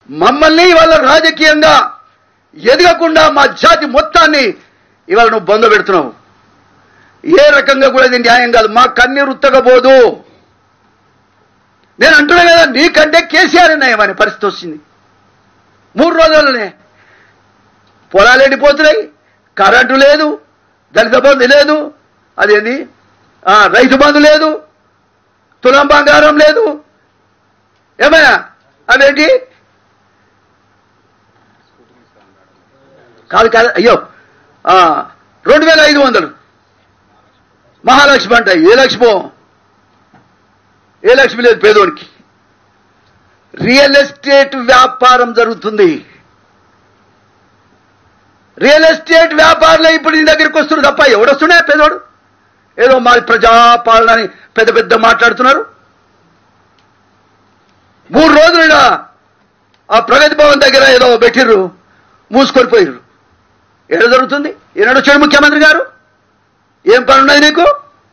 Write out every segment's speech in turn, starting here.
మమ్మల్ని ఇవాళ రాజకీయంగా ఎదగకుండా మా జాతి మొత్తాన్ని ఇవాళ నువ్వు బంధ పెడుతున్నావు ఏ రకంగా కూడా ఇది న్యాయం కాదు మా కన్నీరు ఉత్తగబోదు నేను అంటున్నా కదా నీకంటే కేసీఆర్ నయం అనే పరిస్థితి వచ్చింది మూడు రోజులనే పొలాలు ఎండిపోతున్నాయి కరెంటు లేదు దళిత బంధు లేదు అదేంది ఆ, రైతు బంధు లేదు తులం బంగారం లేదు ఏమయ్యా అవేంటి కాదు కాదు అయ్యో ఆ, రెండు వేల ఐదు వందలు మహాలక్ష్మి అంట ఏ లక్ష్మో ఏ లక్ష్మి లేదు పేదోనికి రియల్ ఎస్టేట్ వ్యాపారం జరుగుతుంది రియల్ ఎస్టేట్ వ్యాపారులు ఇప్పుడు నీ దగ్గరికి వస్తున్నారు తప్ప ఎవడొస్తున్నా పేదోడు ఏదో మాది ప్రజాపాలన అని పెద్ద పెద్ద మాట్లాడుతున్నారు మూడు రోజులు ఈడ ఆ ప్రగతి భవన్ దగ్గర ఏదో పెట్టిర్రు మూసుకొని పోయిర్రు ఎక్కడ జరుగుతుంది ఏనాడు వచ్చాడు ముఖ్యమంత్రి గారు ఏం పని ఉన్నది నీకు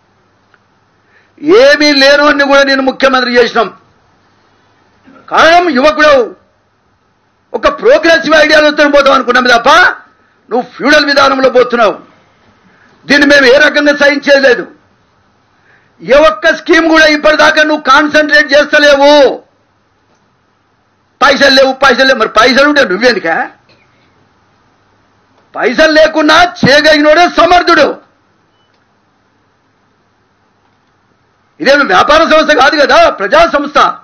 ఏమీ లేను అని కూడా నేను ముఖ్యమంత్రి చేసినాం కారణం యువకుడు ఒక ప్రోగ్రెసివ్ ఐడియాలతో పోతాం అనుకున్నాం తప్ప నువ్వు ఫ్యూడల్ విధానంలో పోతున్నావు దీన్ని మేము ఏ రకంగా సహించేది లేదు ఏ ఒక్క స్కీమ్ కూడా ఇప్పటిదాకా నువ్వు కాన్సన్ట్రేట్ చేస్తలేవు పైసలు లేవు పైసలు లేవు మరి పైసలు ఉంటే నువ్వెందుకా పైసలు లేకున్నా చేయగలిగినోడే సమర్థుడు ఇదేమి వ్యాపార సంస్థ కాదు కదా ప్రజా సంస్థ